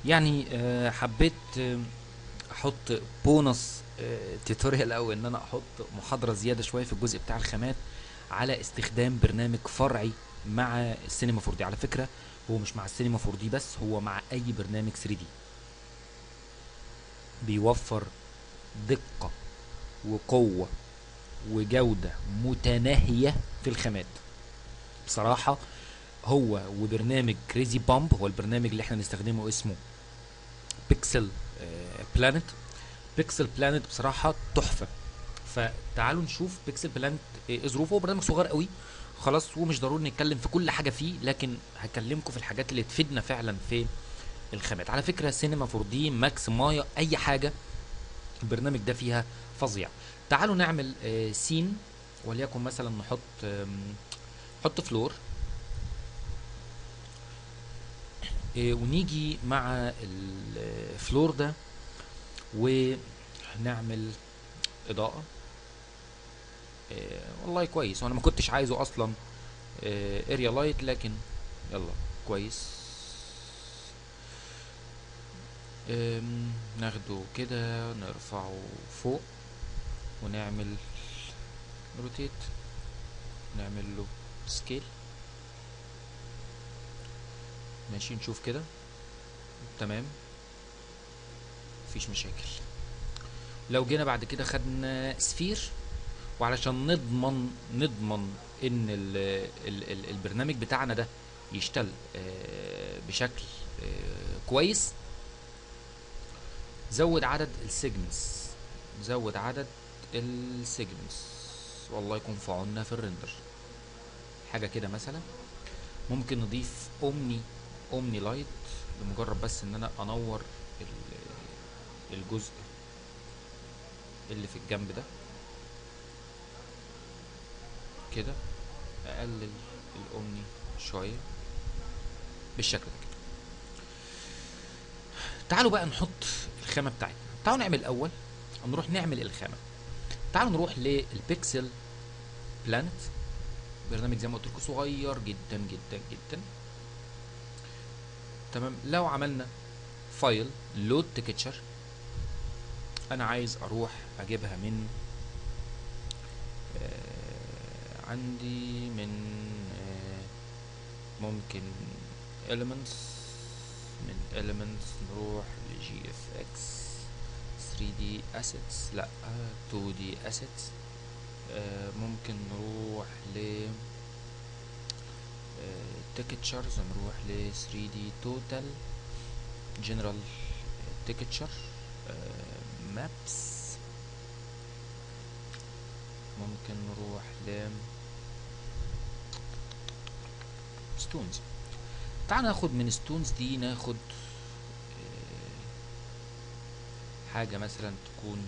يعني آه، حبيت آه، احط بونص توتوريال او ان انا احط محاضره زياده شويه في الجزء بتاع الخامات على استخدام برنامج فرعي مع السينما 4 دي على فكره هو مش مع السينما 4 دي بس هو مع اي برنامج 3 دي بيوفر دقه وقوه وجوده متناهيه في الخامات بصراحه هو وبرنامج كريزي بامب هو البرنامج اللي احنا بنستخدمه اسمه بيكسل بلانت بيكسل بلانت بصراحه تحفه فتعالوا نشوف بيكسل بلانت ايه ظروفه هو برنامج صغير قوي خلاص ومش ضروري نتكلم في كل حاجه فيه لكن هكلمكم في الحاجات اللي تفيدنا فعلا في الخامات على فكره سينما 4 دي ماكس مايا اي حاجه البرنامج ده فيها فظيع تعالوا نعمل آه، سين وليكن مثلا نحط آم، نحط فلور آه، ونيجي مع الفلور ده ونعمل اضاءه آه، والله كويس وانا ما كنتش عايزه اصلا اريا لايت لكن يلا كويس آم، ناخده كده نرفعه فوق ونعمل روتيت نعمل له سكيل ماشي نشوف كده تمام مفيش مشاكل لو جينا بعد كده خدنا سفير وعلشان نضمن نضمن ان ال ال ال البرنامج بتاعنا ده يشتغل آه، بشكل آه، كويس زود عدد السيجمنتس زود عدد السيجمنتس والله يكون في عوننا في الريندر حاجه كده مثلا ممكن نضيف اومني اومني لايت لمجرد بس ان انا انور ال- الجزء اللي في الجنب ده كده اقلل الاومني شويه بالشكل ده كده تعالوا بقى نحط الخامه بتاعتنا تعالوا نعمل الاول نروح نعمل الخامه تعالوا نروح للبيكسل بلانت برنامج زي ما قلت لكم صغير جدا جدا جدا تمام لو عملنا فايل لود تكتشر انا عايز اروح اجيبها من آه عندي من آه ممكن elements من elements نروح ل GFX 3D assets لا 2D assets آه ممكن نروح ل تكتشرز نروح ل 3D total general تكتشر maps ممكن نروح ل ستونز تعال ناخد من ستونز دي ناخد آه، حاجة مثلا تكون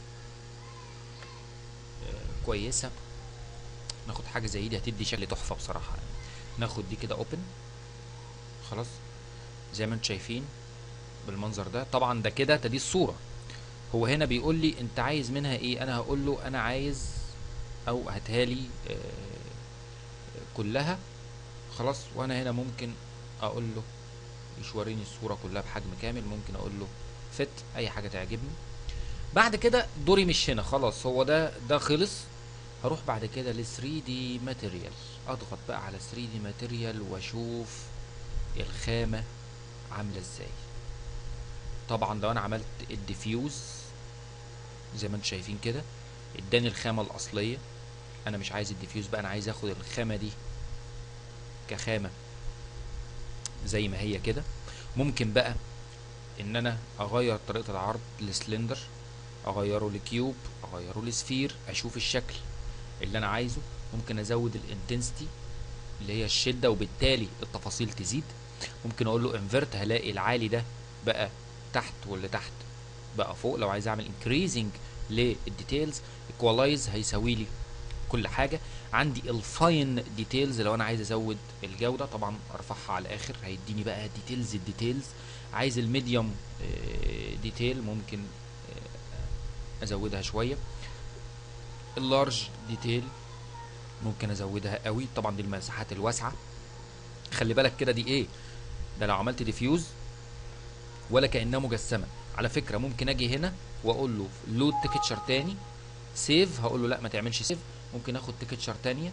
آه، كويسة ناخد حاجة زي دي هتدي شكل تحفة بصراحة يعني. ناخد دي كده اوبن خلاص زي ما انتم شايفين بالمنظر ده طبعا ده كده ده دي الصورة هو هنا بيقول لي انت عايز منها ايه انا هقول له انا عايز او هاتها لي آه، كلها خلاص وانا هنا ممكن اقول له يشوريني الصورة كلها بحجم كامل ممكن اقول له فت اي حاجة تعجبني بعد كده دوري مش هنا خلاص هو ده ده خلص هروح بعد كده ل 3 دي ماتيريال اضغط بقى على 3 دي ماتيريال واشوف الخامة عاملة ازاي طبعا لو انا عملت الديفيوز زي ما انتم شايفين كده اداني الخامة الاصلية انا مش عايز الديفيوز بقى انا عايز اخد الخامة دي كخامة زي ما هي كده ممكن بقى ان انا اغير طريقة العرض لسلندر اغيره لكيوب اغيره لسفير اشوف الشكل اللي انا عايزه ممكن ازود الانتنسيتي اللي هي الشدة وبالتالي التفاصيل تزيد ممكن اقول له انفرت هلاقي العالي ده بقى تحت واللي تحت بقى فوق لو عايز اعمل انكريزنج للديتيلز ايكوالايز هيساوي لي كل حاجه عندي الفاين ديتيلز لو انا عايز ازود الجوده طبعا ارفعها على الاخر هيديني بقى ديتيلز الديتيلز عايز الميديوم ديتيل ممكن آه، ازودها شويه اللارج ديتيل ممكن ازودها قوي طبعا دي المساحات الواسعه خلي بالك كده دي ايه ده لو عملت ديفيوز ولا كانها مجسمه على فكره ممكن اجي هنا واقول له لود تيكتشر تاني سيف هقول له لا ما تعملش سيف ممكن اخد تيكتشر تانية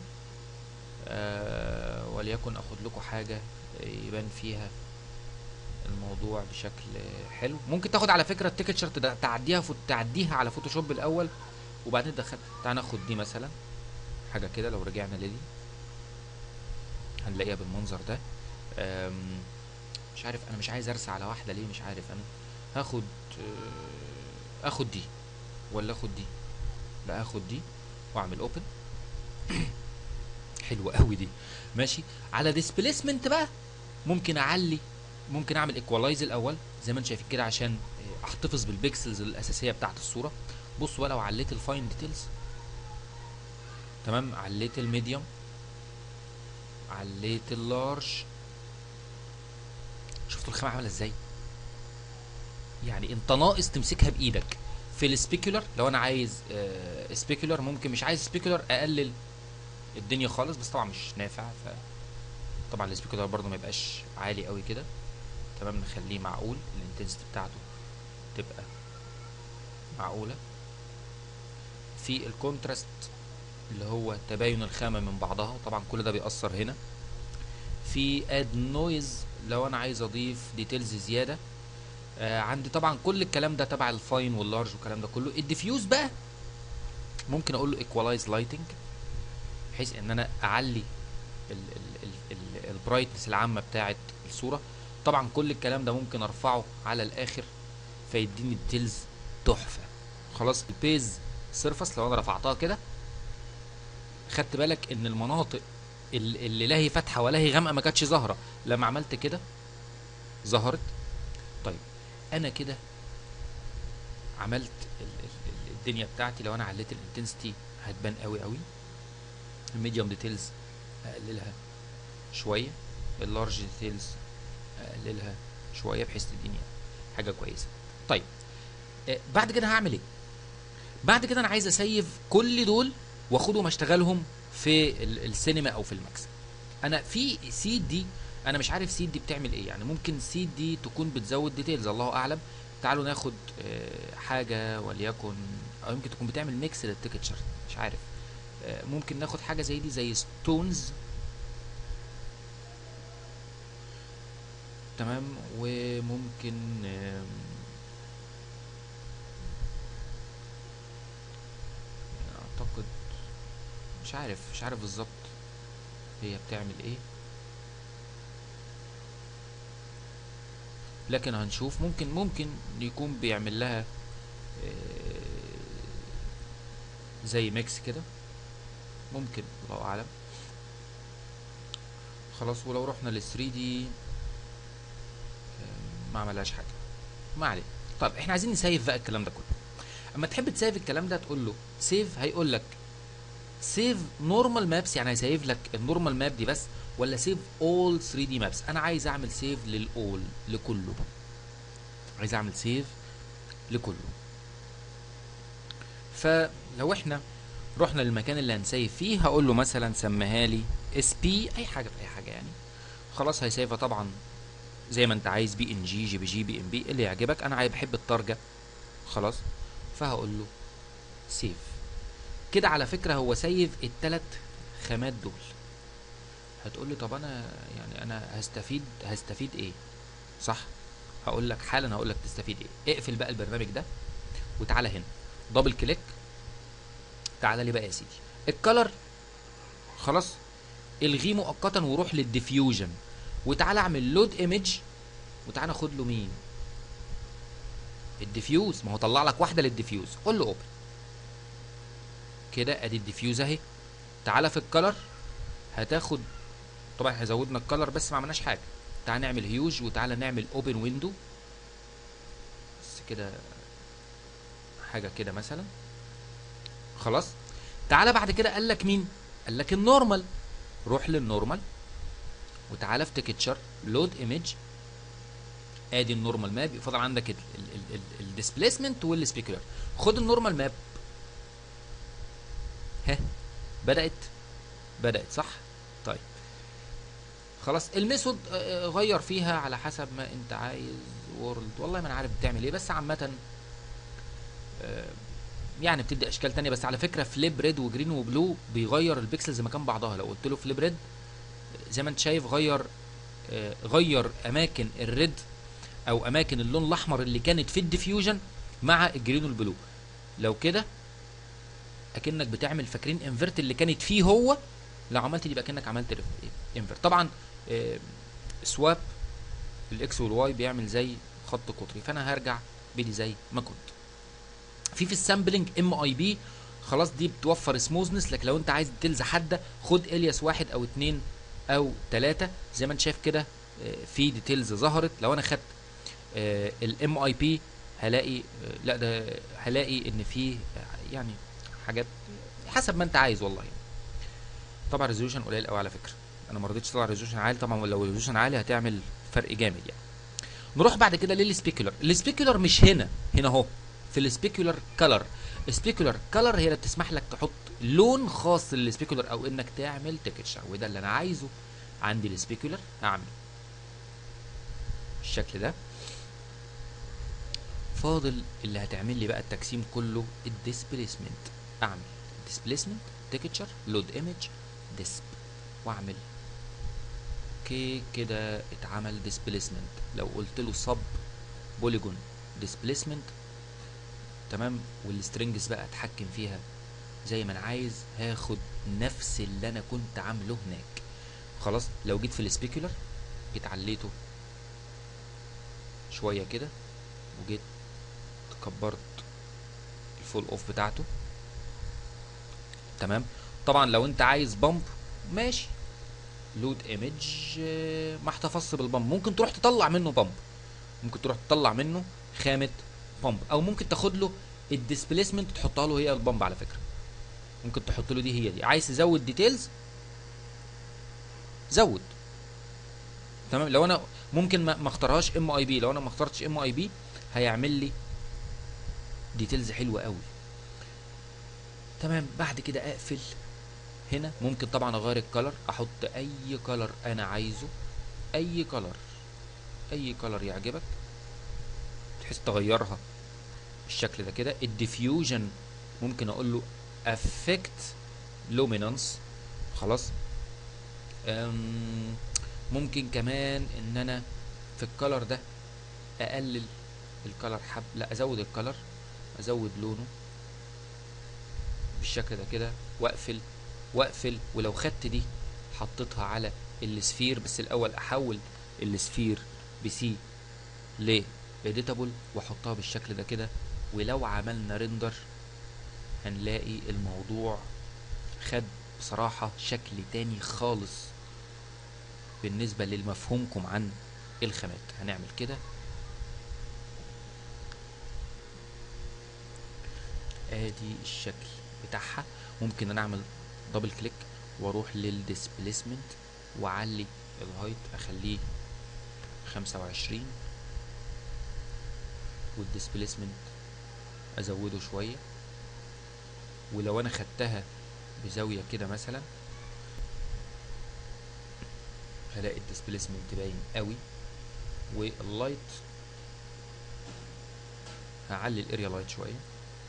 آه وليكن اخد لكم حاجه يبان فيها الموضوع بشكل حلو ممكن تاخد على فكره التيكتشر تد- تعديها فوت تعديها على فوتوشوب الاول وبعدين تدخل تعال ناخد دي مثلا حاجه كده لو رجعنا لدي هنلاقيها بالمنظر ده أم، مش عارف انا مش عايز ارسى على واحده ليه مش عارف انا هاخد آه، اخد دي ولا اخد دي لا اخد دي واعمل اوبن حلوه قوي دي ماشي على ديسبليسمنت بقى ممكن اعلي ممكن اعمل ايكوالايز الاول زي ما انتم شايفين كده عشان آه، احتفظ بالبيكسلز الاساسيه بتاعت الصوره بصوا بقى لو عليت الفاين ديتيلز تمام عليت الميديوم عليت اللارج شفتوا الخامه عامله ازاي يعني انت ناقص تمسكها بايدك في السبيكولر لو انا عايز آه سبيكولر ممكن مش عايز سبيكولر اقلل الدنيا خالص بس طبعا مش نافع ف طبعا السبيكولر برضو ما يبقاش عالي قوي كده تمام نخليه معقول الانتنسيتي بتاعته تبقى معقوله في الكونتراست اللي هو تباين الخامه من بعضها طبعا كل ده بيأثر هنا في اد نويز لو انا عايز اضيف ديتيلز زياده آه عندي طبعا كل الكلام ده تبع الفاين واللارج والكلام ده كله الديفيوز بقى ممكن اقول له ايكوالايز لايتنج بحيث ان انا اعلي البرايتنس العامه بتاعه الصوره طبعا كل الكلام ده ممكن ارفعه على الاخر فيديني ديتيلز تحفه خلاص البيز سيرفس لو انا رفعتها كده خدت بالك ان المناطق ال- اللي لا هي فاتحه ولا هي غامقه ما كانتش ظاهره لما عملت كده ظهرت طيب انا كده عملت ال- ال- ال- الدنيا بتاعتي لو انا عليت الانتنسيتي هتبان قوي قوي الميديوم ديتيلز اقللها شويه اللارج ديتيلز اقللها شويه بحيث تديني حاجه كويسه طيب آه، بعد كده هعمل ايه بعد كده انا عايز اسيف كل دول واخدهم اشتغلهم في ال- السينما او في الماكس انا في سيد دي انا مش عارف سيد دي بتعمل ايه يعني ممكن سيد دي تكون بتزود ديتيلز الله اعلم تعالوا ناخد آه، حاجه وليكن او يمكن تكون بتعمل ميكس للتيكتشر مش عارف آه، ممكن ناخد حاجه زي دي زي ستونز تمام وممكن آم، اعتقد مش عارف مش عارف بالظبط هي بتعمل ايه لكن هنشوف ممكن ممكن يكون بيعمل لها آه، زي ميكس كده ممكن الله اعلم خلاص ولو رحنا لل 3 دي ما عملهاش حاجه ما عليه طب احنا عايزين نسيف بقى الكلام ده كله اما تحب تسيف الكلام ده تقول له سيف هيقول لك سيف نورمال مابس يعني هيسيف لك النورمال ماب دي بس ولا سيف اول 3 دي مابس انا عايز اعمل سيف للاول لكله عايز اعمل سيف لكله فلو احنا رحنا للمكان اللي هنسيف فيه هقول له مثلا سميها لي اس بي اي حاجه في اي حاجه يعني خلاص هيسيفها طبعا زي ما انت عايز بي ان جي جي بي جي بي ام بي اللي يعجبك انا عايز بحب الترجة خلاص فهقول له سيف كده على فكرة هو سيف التلات خامات دول هتقول لي طب انا يعني انا هستفيد هستفيد ايه صح هقول لك حالا هقول لك تستفيد ايه اقفل بقى البرنامج ده وتعالى هنا دبل كليك تعالى لي بقى يا سيدي الكلر خلاص الغيه مؤقتا وروح للديفيوجن وتعالى اعمل لود ايمج وتعالى خد له مين الديفيوز ما هو طلع لك واحده للديفيوز قول له اوبن كده ادي الديفيوز اهي تعالى في الكلر هتاخد طبعا احنا زودنا الكلر بس ما عملناش حاجه تعالى نعمل هيوج وتعالى نعمل اوبن ويندو بس كده حاجه كده مثلا خلاص تعالى بعد كده قال لك مين قال لك النورمال روح للنورمال وتعالى في تكتشر لود ايمج ادي النورمال ماب يفضل عندك الديسبيسمنت والسبيكولر خد النورمال ماب ها بدات بدات صح طيب خلاص الميثود آه، غير فيها على حسب ما انت عايز وورلد والله ما انا عارف بتعمل ايه بس عامه آه، يعني بتدي اشكال تانية بس على فكره فليب ريد وجرين وبلو بيغير البيكسلز مكان بعضها لو قلت له فليب ريد زي ما انت شايف غير آه، غير اماكن الريد او اماكن اللون الاحمر اللي كانت في الديفيوجن مع الجرين والبلو لو كده اكنك بتعمل فاكرين انفرت اللي كانت فيه هو لو عملت دي يبقى كانك عملت انفرت طبعا سواب الاكس والواي بيعمل زي خط قطري فانا هرجع بدي زي ما كنت في في السامبلنج ام اي بي خلاص دي بتوفر سموزنس لكن لو انت عايز ديتيلز حاده خد الياس واحد او اتنين او تلاته زي ما انت شايف كده آه، في ديتيلز ظهرت لو انا خدت الام اي بي هلاقي آه، لا ده هلاقي ان في آه، يعني حاجات حسب ما انت عايز والله يعني. طبعا ريزولوشن قليل قوي على فكره انا ما رضيتش اطلع ريزولوشن عالي طبعا لو ريزولوشن عالي هتعمل فرق جامد يعني نروح بعد كده للسبيكولر السبيكولر مش هنا هنا اهو في السبيكولر كلر السبيكولر كلر هي اللي بتسمح لك تحط لون خاص للسبيكولر او انك تعمل تكتشر وده اللي انا عايزه عندي السبيكولر هعمل بالشكل ده فاضل اللي هتعمل لي بقى التجسيم كله الديسبليسمنت اعمل ديسبليسمنت تكتشر لود ايمج ديسب واعمل اوكي كده اتعمل ديسبليسمنت لو قلت له سب بوليجون ديسبليسمنت تمام والسترنجز بقى اتحكم فيها زي ما انا عايز هاخد نفس اللي انا كنت عامله هناك خلاص لو جيت في السبيكولر جيت عليته شويه كده وجيت كبرت الفول اوف بتاعته تمام طبعا لو انت عايز بامب ماشي لود ايمج ما احتفظش بالبامب ممكن تروح تطلع منه بامب ممكن تروح تطلع منه خامه بامب او ممكن تاخد له الديسبليسمنت تحطها له هي البامب على فكره ممكن تحط له دي هي دي عايز تزود ديتيلز زود تمام لو انا ممكن ما ما اختارهاش ام اي بي لو انا ما اخترتش ام اي بي هيعمل لي ديتيلز حلوه قوي تمام بعد كده اقفل هنا ممكن طبعا اغير الكلر احط اي كلر انا عايزه اي كلر اي كلر يعجبك تحس تغيرها بالشكل ده كده الديفيوجن ممكن اقول له افكت لومينانس خلاص أم، ممكن كمان ان انا في الكلر ده اقلل الكلر حب لا ازود الكلر ازود لونه بالشكل ده كده واقفل واقفل ولو خدت دي حطيتها على السفير بس الاول احول السفير بسي ل اديتابل واحطها بالشكل ده كده ولو عملنا ريندر هنلاقي الموضوع خد بصراحة شكل تاني خالص بالنسبة لمفهومكم عن الخامات هنعمل كده ادي الشكل بتاعها ممكن انا اعمل دبل كليك واروح للديسبليسمنت واعلي الهايت اخليه خمسة وعشرين والديسبليسمنت ازوده شوية ولو انا خدتها بزاوية كده مثلا هلاقي الديسبليسمنت باين قوي واللايت هعلي الاريا لايت شويه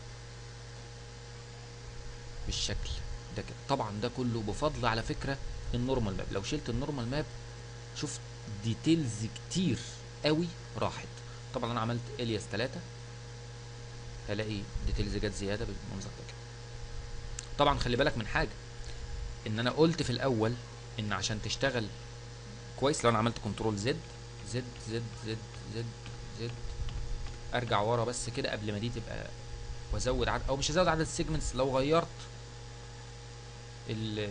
بالشكل ده كده طبعا ده كله بفضل على فكره النورمال ماب لو شلت النورمال ماب شفت ديتيلز كتير قوي راحت طبعا انا عملت الياس 3 هلاقي ديتيلز جت زياده بالمنظر ده كده طبعا خلي بالك من حاجه ان انا قلت في الاول ان عشان تشتغل كويس لو انا عملت كنترول زد زد زد زد زد زد ارجع ورا بس كده قبل ما دي تبقى وازود عدد او مش هزود عدد السيجمنتس لو غيرت ال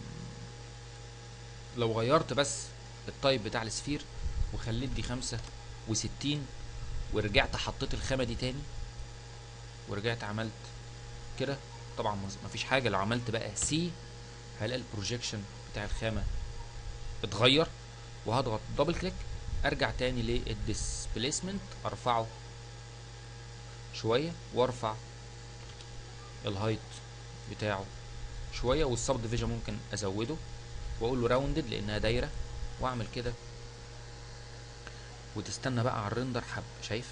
لو غيرت بس التايب بتاع السفير وخليت دي خمسة وستين ورجعت حطيت الخامة دي تاني ورجعت عملت كده طبعا مز- مفيش حاجة لو عملت بقى سي هلاقي البروجيكشن بتاع الخامة اتغير وهضغط دبل كليك ارجع تاني للديسبليسمنت ارفعه شويه وارفع الهايت بتاعه شويه والسب ديفيجن ممكن ازوده واقول له راوندد لانها دايره واعمل كده وتستنى بقى على الرندر حب شايف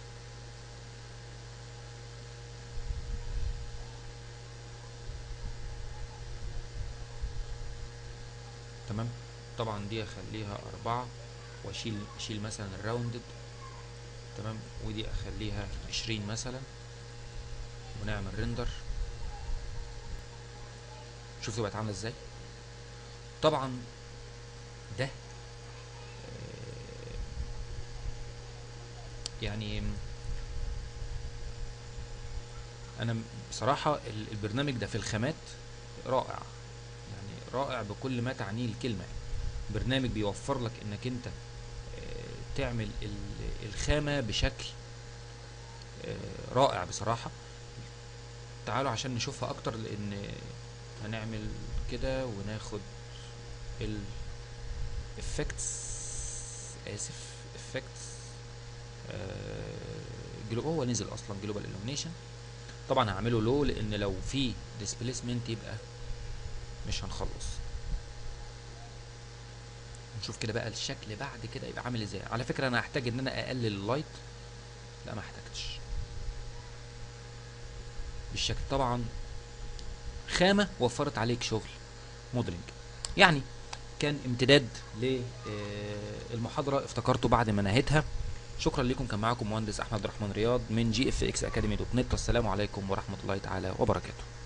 تمام طبعا دي اخليها اربعة واشيل اشيل مثلا الراوندد تمام ودي اخليها عشرين مثلا ونعمل ريندر شوفوا بقت عامله ازاي طبعا ده آه، يعني انا بصراحه ال- البرنامج ده في الخامات رائع يعني رائع بكل ما تعنيه الكلمه برنامج بيوفر لك انك انت آه، تعمل ال- الخامه بشكل آه، رائع بصراحه تعالوا عشان نشوفها اكتر لان هنعمل كده وناخد ال effects اسف effects جلو هو نزل اصلا جلوبال illumination طبعا هعمله لو لان لو في displacement يبقى مش هنخلص نشوف كده بقى الشكل بعد كده يبقى عامل ازاي على فكره انا هحتاج ان انا اقلل اللايت لا ما احتاجتش بالشكل طبعا خامه وفرت عليك شغل موديلنج يعني كان امتداد للمحاضره افتكرته بعد ما نهيتها شكرا لكم كان معاكم مهندس احمد الرحمن رياض من جي اف اكس اكاديمي دوت نت والسلام عليكم ورحمه الله تعالى وبركاته